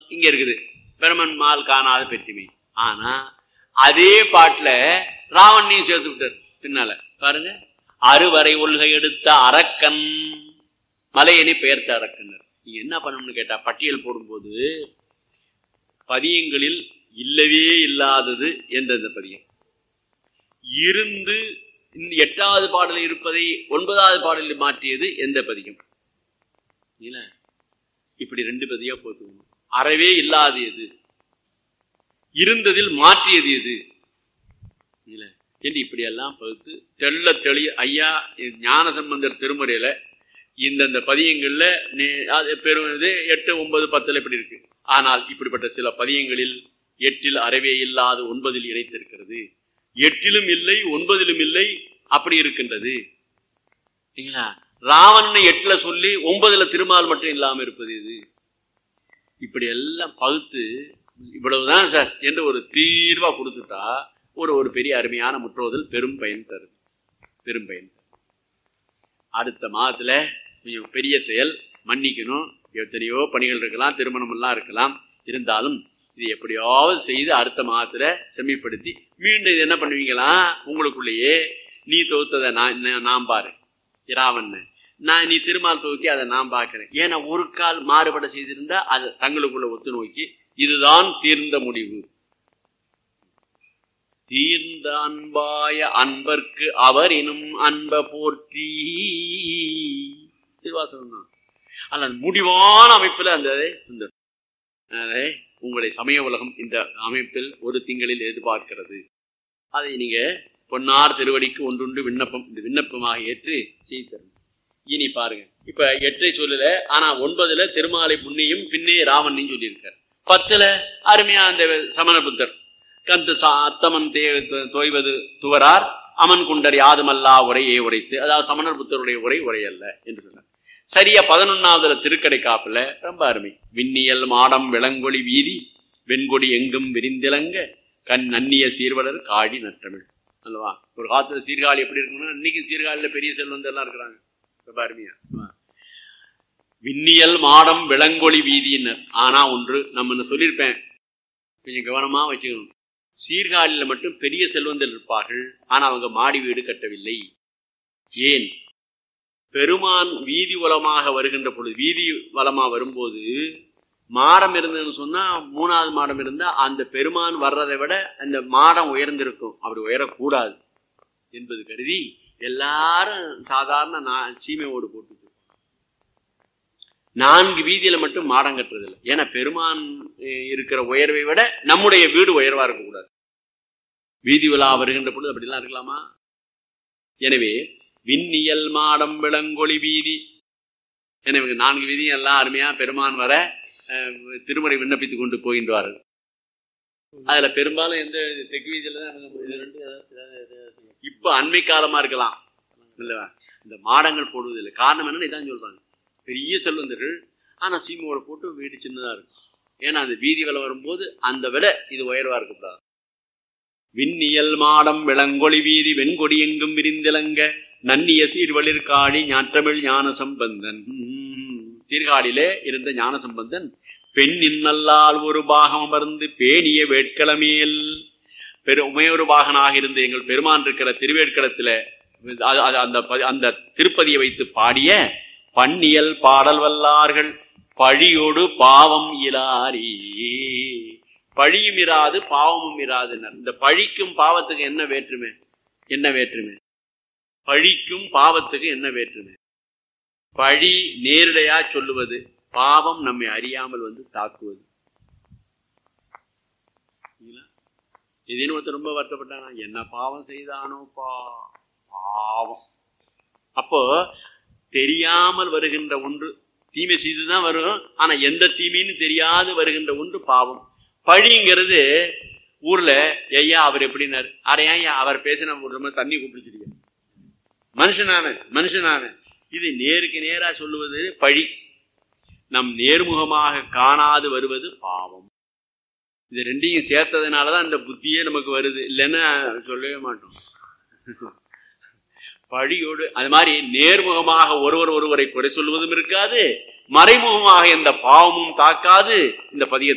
இங்க இருக்குது பிரமன் மால் காணாத பெற்றுமை ஆனா அதே பாட்டுல ராவணையும் சேர்த்து விட்டார் பின்னால பாருங்க அறுவரை ஒல்கை எடுத்த அரக்கன் மலையனை பெயர்த்த அரக்கனர் நீங்க என்ன பண்ணணும்னு கேட்டா பட்டியல் போடும்போது பதியங்களில் இல்லவே இல்லாதது எந்தெந்த பதியம் இருந்து இந்த எட்டாவது பாடலில் இருப்பதை ஒன்பதாவது பாடலில் மாற்றியது எந்த பதியம் இல்ல இப்படி ரெண்டு பதியா போத்துக்கணும் அறவே இல்லாத எது இருந்ததில் மாற்றியது எது இல்ல என்று இப்படியெல்லாம் பகுத்து தெள்ள தெளிய ஐயா ஞான சம்பந்தர் திருமுறையில இந்தந்த பதியங்கள்ல நே- அது பெரும் இது எட்டு ஒன்பது பத்துல இப்படி இருக்கு ஆனால் இப்படிப்பட்ட சில பதியங்களில் எட்டில் அறவே இல்லாத ஒன்பதில் இணைத்திருக்கிறது எட்டிலும் இல்லை ஒன்பதிலும் இல்லை அப்படி இருக்கின்றது சரிங்களா ராவணனை எட்டுல சொல்லி ஒன்பதுல திருமால் மட்டும் இல்லாம இருப்பது இது இப்படி எல்லாம் பகுத்து இவ்வளவுதான் சார் என்று ஒரு தீர்வா கொடுத்துட்டா ஒரு ஒரு பெரிய அருமையான முற்றோதல் பெரும் பயன் தரும் பெரும் பயன் தரும் அடுத்த மாதத்துல கொஞ்சம் பெரிய செயல் மன்னிக்கணும் எத்தனையோ பணிகள் இருக்கலாம் திருமணம் எல்லாம் இருக்கலாம் இருந்தாலும் இது எப்படியாவது செய்து அடுத்த மாதத்துல செம்மைப்படுத்தி மீண்டும் இது என்ன பண்ணுவீங்களா உங்களுக்குள்ளேயே நீ தொகுத்ததை நான் நான் நான் பாரு இராவண்ண நான் நீ திருமால் துவக்கி அதை நான் பார்க்கிறேன் ஏன்னா ஒரு கால் மாறுபட செய்திருந்தா அது தங்களுக்குள்ள ஒத்து நோக்கி இதுதான் தீர்ந்த முடிவு தீர்ந்த அன்பாய அன்பர்க்கு அவர் எனும் அன்ப போற்றி திருவாசகம் தான் அல்ல முடிவான அமைப்புல அந்த இந்த அதை உங்களை சமய உலகம் இந்த அமைப்பில் ஒரு திங்களில் எதிர்பார்க்கிறது அதை நீங்க பொன்னார் திருவடிக்கு ஒன்றுண்டு விண்ணப்பம் இந்த விண்ணப்பமாக ஏற்று செய்து தரணும் இனி பாருங்க இப்ப எட்டை சொல்லல ஆனா ஒன்பதுல திருமாலை முன்னையும் பின்னே ராவணையும் சொல்லியிருக்கார் பத்துல அருமையா அந்த சமண புத்தர் கந்து சா- அத்தமன் தே தோய்வது துவரார் அமன் குண்டர் யாதுமல்லா உரையே உரைத்து அதாவது சமணர் புத்தருடைய உரை உரையல்ல என்று சொன்னார் சரியா பதினொன்னாவதுல திருக்கடை காப்புல ரொம்ப அருமை விண்ணியல் மாடம் விளங்கொளி வீதி வெண்கொடி எங்கும் விரிந்திலங்க கண் நன்னிய சீர்வலர் காடி நற்றமிழ் அல்லவா ஒரு காலத்துல சீர்காழி எப்படி இருக்குன்னா இன்னைக்கு சீர்காழியில பெரிய செல்வந்தெல்லாம் இருக்கிறாங்க ரொம்ப அருமையா ஆமா. விண்ணியல் மாடம் விளங்கொளி வீதியினர் ஆனா ஒன்று நம்ம என்ன சொல்லியிருப்பேன் கொஞ்சம் கவனமா வச்சுக்கணும் சீர்காழியில மட்டும் பெரிய செல்வந்தர் இருப்பார்கள் ஆனா அவங்க மாடி வீடு கட்டவில்லை ஏன் பெருமான் வீதி வலமாக வருகின்ற பொழுது வீதி வலமா வரும்போது மாடம் இருந்ததுன்னு சொன்னா மூணாவது மாடம் இருந்தா அந்த பெருமான் வர்றதை விட அந்த மாடம் உயர்ந்திருக்கும் அப்படி உயரக்கூடாது என்பது கருதி எல்லாரும் சாதாரண நா- சீமை ஓடு போட்டு நான்கு வீதியில மட்டும் மாடம் கட்டுறது இல்லை ஏன்னா பெருமான் அஹ், இருக்கிற உயர்வை விட நம்முடைய வீடு உயர்வா இருக்கக்கூடாது வீதி விழா வருகின்ற பொழுது அப்படிலாம் இருக்கலாமா எனவே விண்ணியல் மாடம் விளங்கொளி வீதி எனவே இவங்க நான்கு வீதியும் எல்லாம் அருமையா பெருமான் வர அஹ், திருமுறை விண்ணப்பித்துக் கொண்டு போகின்றார்கள் அதுல பெரும்பாலும் எந்த தெற்கு வீதியில தான் இவங்க இது ரெண்டு இப்ப அண்மை காலமா இருக்கலாம் இல்லவா இந்த மாடங்கள் போடுவதில்லை காரணம் என்னன்னு இதான் சொல்றாங்க பெரிய செல்வந்தர்கள் ஆனா சீமோட போட்டு வீடு சின்னதா இருக்கும் ஏன்னா அந்த வீதி விலை வரும்போது அந்த விட இது உயர்வா இருக்கக்கூடாது விண்ணியல் மாடம் விளங்கொளி வீதி வெண்கொடி எங்கும் விரிந்திலங்க நன்னிய சீர்வளிர் காடி ஞாற்றமிழ் ஞான சம்பந்தன் உம், சீர்காழியிலே இருந்த ஞான சம்பந்தன் பெண்ணின் நல்லால் ஒரு பாகம் அமர்ந்து பேணிய வேட்களமேல் பெரு உமையொரு பாகனாக இருந்த எங்கள் பெருமான் இருக்கிற திருவேட்களத்துல அது- அது- அந்த ப- அந்த திருப்பதியை வைத்து பாடிய பன்னியல் பாடல் வல்லார்கள் பழியோடு பாவம் இலாரி பழியும் இராது பாவமும் இராதுனர் இந்த பழிக்கும் பாவத்துக்கு என்ன வேற்றுமை என்ன வேற்றுமை பழிக்கும் பாவத்துக்கு என்ன வேற்றுமை பழி நேரடியா சொல்லுவது பாவம் நம்மை அறியாமல் வந்து தாக்குவது சரிங்களா? திடீர்னு ஒருத்தர் ரொம்ப வருத்தப்பட்டானா என்ன பாவம் செய்தானோ பா பாவம் அப்போ தெரியாமல் வருகின்ற ஒன்று தீமை செய்துதான் வரும் ஆனா எந்த தீமைன்னு தெரியாது வருகின்ற ஒன்று பாவம் பழிங்கிறது ஊர்ல ஐயா அவர் எப்படின்னாரு அரையா ஐயா அவர் பேசின ரொம்ப தண்ணி கூப்பிடுச்சிருக்க மனுஷனான மனுஷனான இது நேருக்கு நேரா சொல்லுவது பழி நம் நேர்முகமாக காணாது வருவது பாவம் இது ரெண்டையும் சேர்த்ததுனாலதான் அந்த புத்தியே நமக்கு வருது இல்லைன்னா சொல்லவே மாட்டோம் பழியோடு அது மாதிரி நேர்முகமாக ஒருவர் ஒருவரை குறை சொல்வதும் இருக்காது மறைமுகமாக எந்த பாவமும் தாக்காது இந்த பதிய